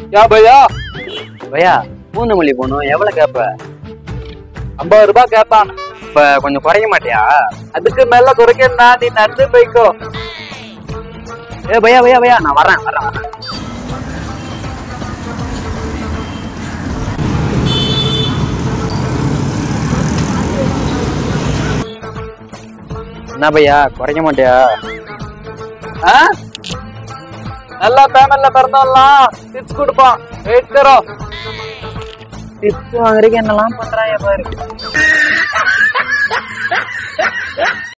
யா பையா பையா பூந்தமல்லி போகணும் எவ்வளவு கேப்ப ஐம்பது ரூபாய் கேட்பான் இப்ப கொஞ்சம் குறைக்க மாட்டியா அதுக்கு மேல குறைக்கணும்னா நீ நடந்து போய்க்கோ ஏ பையா பையா பையா நான் வரேன் வரேன் வரேன் என்ன பையா குறைக்க மாட்டியா ஆ? நல்லா ஃபேமிலில பிறந்தவங்களாம் டிப்ஸ் கொடுப்பான் வெயிட் கரோ டிப்ஸ் வாங்குறதுக்கு என்னெல்லாம் பண்றாங்க பாரு